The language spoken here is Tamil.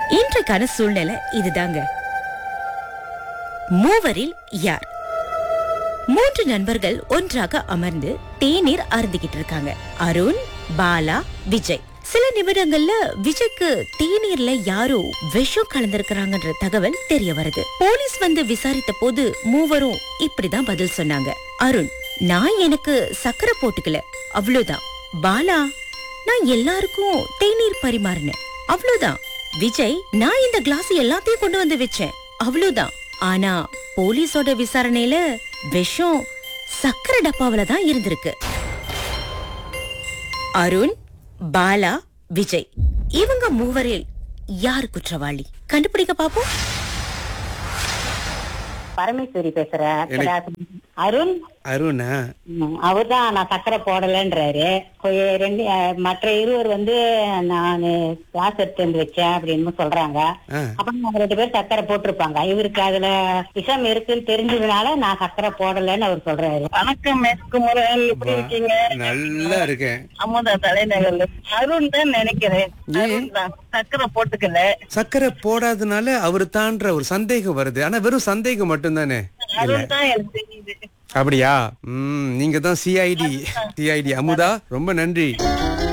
இன்றைக்கான சூழ்நிலை இதுதாங்க மூவரில் யார் மூன்று நண்பர்கள் ஒன்றாக அமர்ந்து தேநீர் அருந்திக்கிட்டு இருக்காங்க அருண் பாலா விஜய் சில நிமிடங்கள்ல விஜய்க்கு தேநீர்ல யாரோ விஷம் கலந்திருக்கிறாங்கன்ற தகவல் தெரிய வருது போலீஸ் வந்து விசாரித்த போது மூவரும் இப்படிதான் பதில் சொன்னாங்க அருண் நான் எனக்கு சக்கரை போட்டுக்கல அவ்வளவுதான் பாலா நான் எல்லாருக்கும் தேநீர் பரிமாறினேன் அவ்வளவுதான் விஜய் நான் இந்த கிளாஸ் எல்லாத்தையும் கொண்டு வந்து வச்சேன் அவ்வளவுதான் ஆனா போலீஸோட விசாரணையில விஷம் சக்கரை டப்பாவில தான் இருந்திருக்கு அருண் பாலா விஜய் இவங்க மூவரில் யார் குற்றவாளி கண்டுபிடிக்க பாப்போம் பரமேஸ்வரி பேசுறேன் அருண் அருணா அவர் தான் நான் சக்கரை போடலன்றாரு போய் ரெண்டு அஹ், மற்ற இருவர் வந்து நான் கிளாஸ் எடுத்து வந்து வச்சேன் அப்படின்னு சொல்றாங்க ஆ. அப்புறம் அவங்க ரெண்டு பேரும் சக்கரை போட்டிருப்பாங்க இவருக்கு அதுல விஷம் இருக்குன்னு தெரிஞ்சதுனால நான் சக்கரை போடலன்னு அவர் சொல்றாரு வணக்கம் மேற்குமுறையில் எப்படி இருக்கீங்க நல்லா இருக்கேன் அமுதா தலைநகர்ல அருண் தான் நினைக்கிறேன் அருண் தான் சக்கரை போட்டுக்கல சக்கரை போடாதனால அவரு தான்ற ஒரு சந்தேகம் வருது ஆனா வெறும் சந்தேகம் மட்டும்தானே இல்ல அருண் தான் எனக்கு தெரியுது அப்படியா ம் நீங்க தான் சிஐடி சிஐடி அமுதா ரொம்ப நன்றி